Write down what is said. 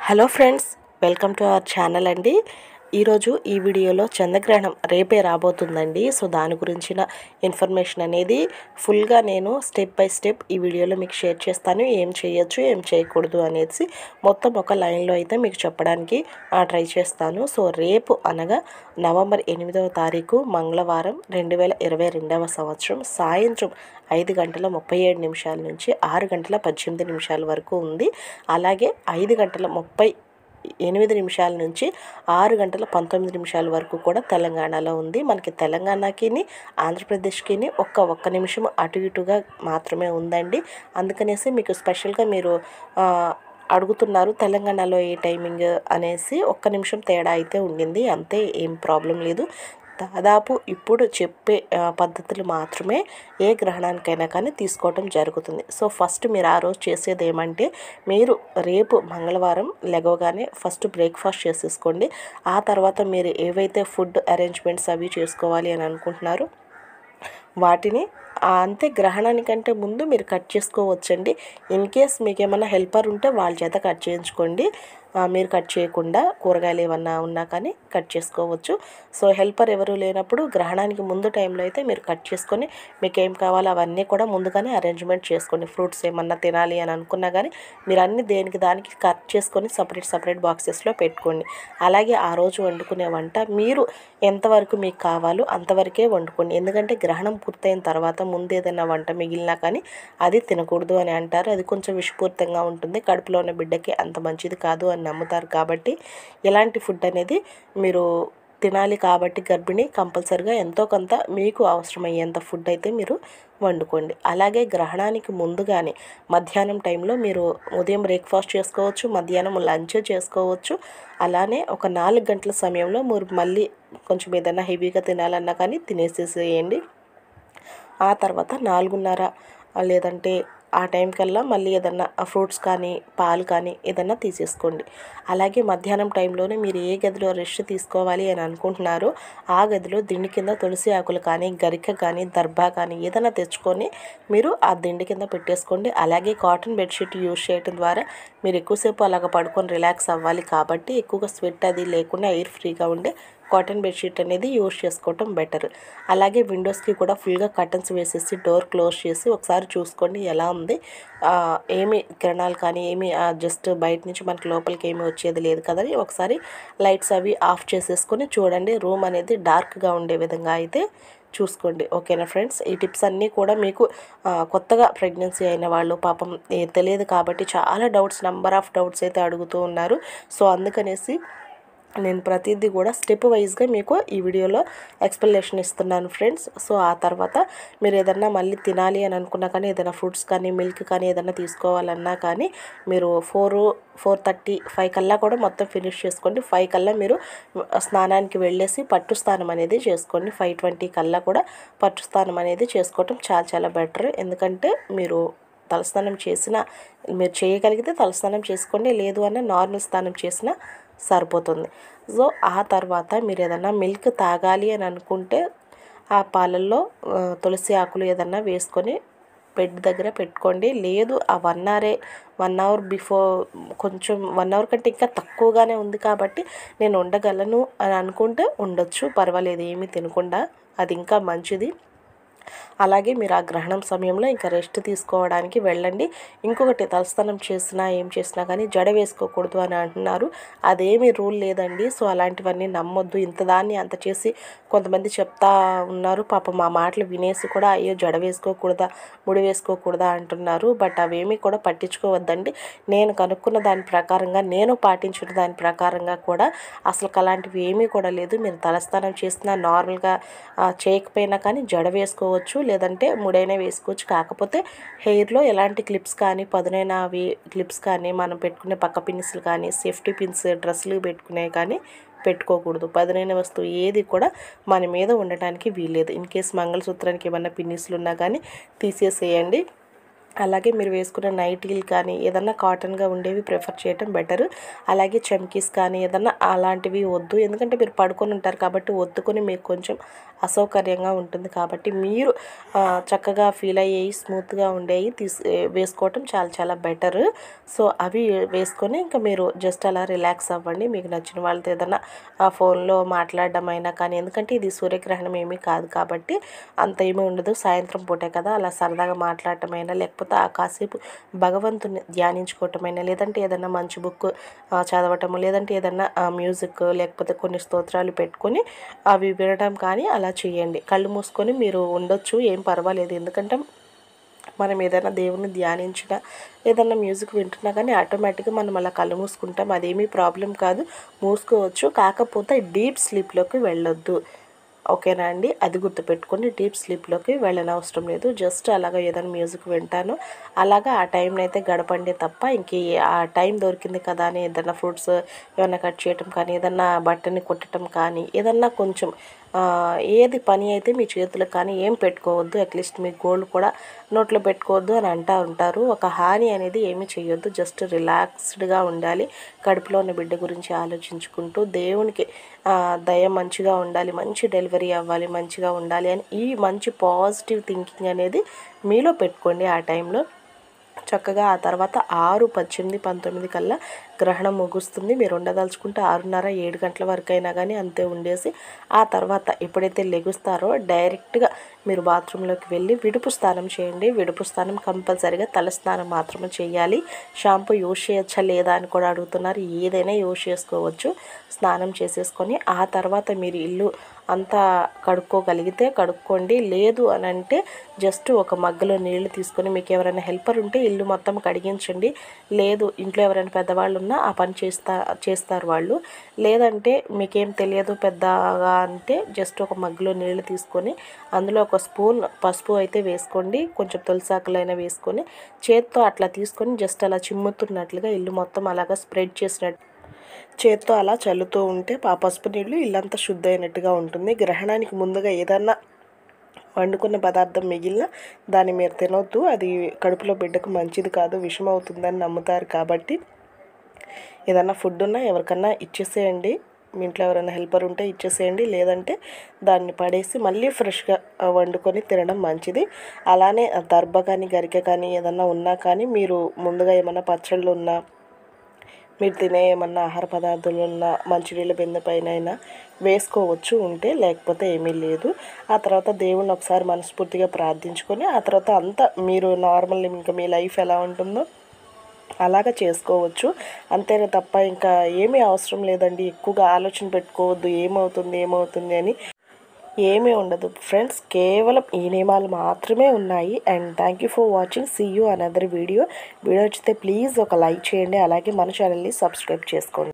hello friends welcome to our channel అండి ఈరోజు ఈ వీడియోలో చంద్రగ్రహణం రేపే రాబోతుందండి సో దాని గురించిన ఇన్ఫర్మేషన్ అనేది ఫుల్గా నేను స్టెప్ బై స్టెప్ ఈ వీడియోలో మీకు షేర్ చేస్తాను ఏం చేయొచ్చు ఏం చేయకూడదు అనేసి మొత్తం ఒక లైన్లో అయితే మీకు చెప్పడానికి ట్రై చేస్తాను సో రేపు అనగా నవంబర్ ఎనిమిదవ తారీఖు మంగళవారం రెండు వేల ఇరవై రెండవ సంవత్సరం సాయంత్రం ఐదు గంటల ముప్పై ఏడు నిమిషాల నుంచి ఆరు గంటల పద్దెనిమిది నిమిషాల వరకు ఉంది అలాగే ఐదు గంటల ముప్పై ఎనిమిది నిమిషాల నుంచి ఆరు గంటల పంతొమ్మిది నిమిషాల వరకు కూడా తెలంగాణలో ఉంది మనకి తెలంగాణకి ఆంధ్రప్రదేశ్కి ఒక్క ఒక్క నిమిషం అటు ఇటుగా మాత్రమే ఉందండి అందుకనేసి మీకు స్పెషల్గా మీరు ఆ, అడుగుతున్నారు తెలంగాణలో ఏ టైమింగ్ అనేసి ఒక్క నిమిషం తేడా అయితే ఉండింది అంతే ఏం ప్రాబ్లం లేదు దాదాపు ఇప్పుడు చెప్పే ఆ, పద్ధతులు మాత్రమే ఏ గ్రహణానికైనా కానీ తీసుకోవడం జరుగుతుంది సో ఫస్ట్ మీరు ఆ రోజు చేసేది ఏమంటే మీరు రేపు మంగళవారం లెగవగానే ఫస్ట్ బ్రేక్ఫాస్ట్ చేసేసుకోండి ఆ తర్వాత మీరు ఏవైతే ఫుడ్ అరేంజ్మెంట్స్ అవి చేసుకోవాలి అని అనుకుంటున్నారో వాటిని ఆ అంతే గ్రహణానికంటే ముందు మీరు కట్ చేసుకోవచ్చండి ఇన్ కేస్ మీకు ఏమైనా హెల్పర్ ఉంటే వాళ్ళ చేత కట్ చేయించుకోండి ఆ, మీరు కట్ చేయకుండా కూరగాయలు ఏమన్నా ఉన్నా కానీ కట్ చేసుకోవచ్చు సో హెల్పర్ ఎవరు లేనప్పుడు గ్రహణానికి ముందు టైంలో అయితే మీరు కట్ చేసుకొని మీకు ఏం కావాలో అవన్నీ కూడా ముందుగానే అరేంజ్మెంట్ చేసుకోండి ఫ్రూట్స్ ఏమన్నా తినాలి అని అనుకున్నా కానీ మీరు అన్ని దేనికి దానికి కట్ చేసుకొని సపరేట్ సపరేట్ బాక్సెస్లో పెట్టుకోండి అలాగే ఆ రోజు వండుకునే వంట మీరు ఎంతవరకు మీకు కావాలో అంతవరకే వండుకోండి ఎందుకంటే గ్రహణం పూర్తయిన తర్వాత ముందు ఏదైనా వంట మిగిలినా కానీ అది తినకూడదు అని అంటారు అది కొంచెం విషపూరితంగా ఉంటుంది కడుపులో ఉన్న బిడ్డకి అంత మంచిది కాదు అని నమ్ముతారు కాబట్టి ఎలాంటి ఫుడ్ అనేది మీరు తినాలి కాబట్టి గర్భిణి కంపల్సరిగా ఎంతో కొంత మీకు అవసరమయ్యేంత ఫుడ్ అయితే మీరు వండుకోండి అలాగే గ్రహణానికి ముందుగానే మధ్యాహ్నం టైంలో మీరు ఉదయం బ్రేక్ఫాస్ట్ చేసుకోవచ్చు మధ్యాహ్నం లంచ్ చేసుకోవచ్చు అలానే ఒక నాలుగు గంటల సమయంలో మీరు మళ్ళీ కొంచెం ఏదైనా హెవీగా తినాలన్నా కానీ తినేసేసేయండి ఆ తర్వాత నాలుగున్నర లేదంటే ఆ టైం కల్లా మళ్ళీ ఏదన్నా ఫ్రూట్స్ కానీ పాలు కానీ ఏదన్నా తీసేసుకోండి అలాగే మధ్యాహ్నం టైంలోనే మీరు ఏ గదిలో రెస్ట్ తీసుకోవాలి అని అనుకుంటున్నారో ఆ గదిలో దిండి కింద తులసి ఆకులు కానీ గరిక కానీ దర్భా కానీ ఏదైనా తెచ్చుకొని మీరు ఆ దిండి కింద పెట్టేసుకోండి అలాగే కాటన్ బెడ్షీట్ యూజ్ చేయడం ద్వారా మీరు ఎక్కువసేపు అలాగ పడుకొని రిలాక్స్ అవ్వాలి కాబట్టి ఎక్కువగా స్వెట్ అది లేకుండా ఎయిర్ ఫ్రీగా ఉండే కాటన్ బెడ్షీట్ అనేది యూజ్ చేసుకోవటం బెటర్ అలాగే విండోస్కి కూడా ఫుల్గా కర్టన్స్ వేసేసి డోర్ క్లోజ్ చేసి ఒకసారి చూసుకోండి ఎలా ఉంది ఆ, ఏమి కిరణాలు కానీ ఏమి జస్ట్ బయట నుంచి మనకి లోపలికి ఏమీ వచ్చేది లేదు కదని ఒకసారి లైట్స్ అవి ఆఫ్ చేసేసుకొని చూడండి రూమ్ అనేది డార్క్గా ఉండే విధంగా అయితే చూసుకోండి ఓకేనా ఫ్రెండ్స్ ఈ టిప్స్ అన్నీ కూడా మీకు ఆ, కొత్తగా ప్రెగ్నెన్సీ అయిన వాళ్ళు పాపం ఏ తెలియదు కాబట్టి చాలా డౌట్స్ నెంబర్ ఆఫ్ డౌట్స్ అయితే అడుగుతూ ఉన్నారు సో అందుకనేసి నేను ప్రతిదీ కూడా స్టెప్ వైజ్గా మీకు ఈ వీడియోలో ఎక్స్ప్లెనేషన్ ఇస్తున్నాను ఫ్రెండ్స్ సో ఆ తర్వాత మీరు ఏదన్నా మళ్ళీ తినాలి అని అనుకున్నా కానీ ఏదైనా ఫ్రూట్స్ కానీ మిల్క్ కానీ ఏదైనా తీసుకోవాలన్నా కానీ మీరు ఫోర్ ఫోర్ థర్టీ ఫైవ్ కల్లా కూడా మొత్తం ఫినిష్ చేసుకోండి ఫైవ్ కల్లా మీరు స్నానానికి వెళ్ళేసి పట్టు స్నానం అనేది చేసుకోండి ఫైవ్ ట్వంటీ కల్లా కూడా పట్టు స్నానం అనేది చేసుకోవటం చాలా చాలా బెటర్ ఎందుకంటే మీరు తలస్నానం చేసిన మీరు చేయగలిగితే తలస్నానం చేసుకోండి లేదు అన్న నార్మల్ స్నానం చేసినా సరిపోతుంది సో ఆ తర్వాత మీరు ఏదన్నా మిల్క్ తాగాలి అని అనుకుంటే ఆ పాలల్లో ఆ, తులసి ఆకులు ఏదన్నా వేసుకొని బెడ్ దగ్గర పెట్టుకోండి లేదు ఆ వన్ అవరే వన్ అవర్ బిఫోర్ కొంచెం వన్ అవర్ కంటే ఇంకా తక్కువగానే ఉంది కాబట్టి నేను ఉండగలను అని అనుకుంటే ఉండొచ్చు పర్వాలేదు ఏమీ తినకుండా అది ఇంకా మంచిది అలాగే మీరు ఆ గ్రహణం సమయంలో ఇంకా రెస్ట్ తీసుకోవడానికి వెళ్ళండి ఇంకొకటి తలస్నానం చేసినా ఏం చేసినా కానీ జడ వేసుకోకూడదు అని అంటున్నారు అదేమీ రూల్ లేదండి సో అలాంటివన్నీ నమ్మొద్దు ఇంత దాన్ని అంత చేసి కొంతమంది చెప్తా ఉన్నారు పాపం మా మాటలు వినేసి కూడా అయ్యో జడ వేసుకోకూడదా ముడి వేసుకోకూడదా అంటున్నారు బట్ అవేమీ కూడా పట్టించుకోవద్దండి నేను కనుక్కున్న దాని ప్రకారంగా నేను పాటించిన దాని ప్రకారంగా కూడా అసలు అలాంటివి ఏమీ కూడా లేదు మీరు తలస్నానం చేసినా నార్మల్గా ఆ, చేయకపోయినా కానీ జడ వేసుకోవచ్చు లేదంటే ముడైనా వేసుకోవచ్చు కాకపోతే హెయిర్లో ఎలాంటి క్లిప్స్ కానీ పదునైనవి క్లిప్స్ కానీ మనం పెట్టుకునే పక్క పిన్స్లు కానీ సేఫ్టీ పిన్స్ డ్రెస్సులు పెట్టుకునే కానీ పెట్టుకోకూడదు పదునైన వస్తువు ఏది కూడా మన మీద ఉండటానికి వీల్లేదు ఇన్ కేస్ మంగళసూత్రానికి ఏమన్నా పిన్నిస్లు ఉన్నా కానీ తీసేసేయండి అలాగే మీరు వేసుకున్న నైటీలు కానీ ఏదన్నా కాటన్గా ఉండేవి ప్రిఫర్ చేయటం బెటర్ అలాగే చమ్కీస్ కానీ ఏదన్నా అలాంటివి వద్దు ఎందుకంటే మీరు పడుకొని ఉంటారు కాబట్టి ఒత్తుకొని మీకు కొంచెం అసౌకర్యంగా ఉంటుంది కాబట్టి మీరు ఆ, చక్కగా ఫీల్ అయ్యేవి స్మూత్గా ఉండేవి తీసు వేసుకోవటం చాలా చాలా బెటర్ సో అవి వేసుకొని ఇంకా మీరు జస్ట్ అలా రిలాక్స్ అవ్వండి మీకు నచ్చిన వాళ్ళతో ఏదైనా ఆ ఫోన్లో మాట్లాడడం అయినా కానీ ఎందుకంటే ఇది సూర్యగ్రహణం ఏమీ కాదు కాబట్టి అంత ఏమీ ఉండదు సాయంత్రం పూటే కదా అలా సరదాగా మాట్లాడటం అయినా లేకపోతే ఆ కాసేపు భగవంతుని ధ్యానించుకోవటమైనా లేదంటే ఏదైనా మంచి బుక్ చదవటము లేదంటే ఏదైనా మ్యూజిక్ లేకపోతే కొన్ని స్తోత్రాలు పెట్టుకొని అవి వినడం కానీ అలా చేయండి కళ్ళు మూసుకొని మీరు ఉండొచ్చు ఏం పర్వాలేదు ఎందుకంటే మనం ఏదైనా దేవుని ధ్యానించినా ఏదైనా మ్యూజిక్ వింటున్నా కానీ ఆటోమేటిక్గా మనం అలా కళ్ళు మూసుకుంటాం అదేమీ ప్రాబ్లం కాదు మూసుకోవచ్చు కాకపోతే డీప్ స్లీప్లోకి వెళ్ళొద్దు ఓకేనా అండి అది గుర్తుపెట్టుకొని డీప్ స్లీప్లోకి వెళ్ళనవసరం లేదు జస్ట్ అలాగా ఏదైనా మ్యూజిక్ వింటాను అలాగా ఆ టైంని అయితే గడపండి తప్ప ఇంక ఆ టైం దొరికింది కదా అని ఏదైనా ఫ్రూట్స్ ఏమైనా కట్ చేయటం కానీ ఏదన్నా బట్టని కుట్టడం కానీ ఏదన్నా కొంచెం ఆ, ఏది పని అయితే మీ చేతులకు కానీ ఏం పెట్టుకోవద్దు అట్లీస్ట్ మీ గోల్డ్ కూడా నోట్లో పెట్టుకోవద్దు అని అంటూ ఉంటారు ఒక హాని అనేది ఏమీ చేయొద్దు జస్ట్ రిలాక్స్డ్గా ఉండాలి కడుపులో ఉన్న బిడ్డ గురించి ఆలోచించుకుంటూ దేవునికి ఆ, దయ మంచిగా ఉండాలి మంచి డెలివరీ అవ్వాలి మంచిగా ఉండాలి అని ఈ మంచి పాజిటివ్ థింకింగ్ అనేది మీలో పెట్టుకోండి ఆ టైంలో చక్కగా ఆ తర్వాత ఆరు పద్దెనిమిది పంతొమ్మిది కల్లా గ్రహణం ముగుస్తుంది మీరు ఉండదలుచుకుంటే ఆరున్నర ఏడు గంటల వరకు అయినా కానీ అంతే ఉండేసి ఆ తర్వాత ఎప్పుడైతే లెగుస్తారో డైరెక్ట్గా మీరు బాత్రూంలోకి వెళ్ళి విడుపు స్నానం చేయండి విడుపు స్నానం కంపల్సరీగా తల స్నానం మాత్రమే చేయాలి షాంపూ యూజ్ చేయొచ్చా లేదా అని కూడా అడుగుతున్నారు ఏదైనా యూజ్ చేసుకోవచ్చు స్నానం చేసేసుకొని ఆ తర్వాత మీరు ఇల్లు అంతా కడుక్కోగలిగితే కడుక్కోండి లేదు అని అంటే జస్ట్ ఒక మగ్గలో నీళ్లు తీసుకొని మీకు ఎవరైనా హెల్పర్ ఉంటే ఇల్లు మొత్తం కడిగించండి లేదు ఇంట్లో ఎవరైనా పెద్దవాళ్ళు ఉన్నా ఆ పని చేస్తా చేస్తారు వాళ్ళు లేదంటే మీకేం తెలియదు పెద్దగా అంటే జస్ట్ ఒక మగ్గులో నీళ్లు తీసుకొని అందులో ఒక స్పూన్ పసుపు అయితే వేసుకోండి కొంచెం తులసాకులైనా వేసుకొని చేత్తో అట్లా తీసుకొని జస్ట్ అలా చిమ్ముతున్నట్లుగా ఇల్లు మొత్తం అలాగా స్ప్రెడ్ చేసినట్టు చేత్తో అలా చల్లుతూ ఉంటే ఆ పసుపు నీళ్ళు ఇల్లంతా శుద్ధ అయినట్టుగా ఉంటుంది గ్రహణానికి ముందుగా ఏదన్నా వండుకున్న పదార్థం మిగిలిన దాన్ని మీరు తినొద్దు అది కడుపులో బిడ్డకు మంచిది కాదు విషం అవుతుందని నమ్ముతారు కాబట్టి ఏదన్నా ఫుడ్ ఉన్నా ఎవరికన్నా ఇచ్చేసేయండి మీ ఇంట్లో ఎవరైనా హెల్పర్ ఉంటే ఇచ్చేసేయండి లేదంటే దాన్ని పడేసి మళ్ళీ ఫ్రెష్గా వండుకొని తినడం మంచిది అలానే దర్భ కానీ గరిక కానీ ఏదన్నా ఉన్నా కానీ మీరు ముందుగా ఏమన్నా పచ్చళ్ళు ఉన్నా మీరు తినే ఏమన్నా ఆహార పదార్థాలు ఉన్న మంచినీళ్ళ బిందె పైన అయినా వేసుకోవచ్చు ఉంటే లేకపోతే ఏమీ లేదు ఆ తర్వాత దేవుణ్ణి ఒకసారి మనస్ఫూర్తిగా ప్రార్థించుకొని ఆ తర్వాత అంతా మీరు నార్మల్ ఇంకా మీ లైఫ్ ఎలా ఉంటుందో అలాగ చేసుకోవచ్చు అంతేనే తప్ప ఇంకా ఏమీ అవసరం లేదండి ఎక్కువగా ఆలోచన పెట్టుకోవద్దు ఏమవుతుంది ఏమవుతుంది అని ఏమీ ఉండదు ఫ్రెండ్స్ కేవలం ఈ నియమాలు మాత్రమే ఉన్నాయి and thank you for watching see you another video video వచ్చితే ప్లీజ్ ఒక లైక్ చేయండి అలాగే మన ఛానల్ని సబ్స్క్రైబ్ చేసుకోండి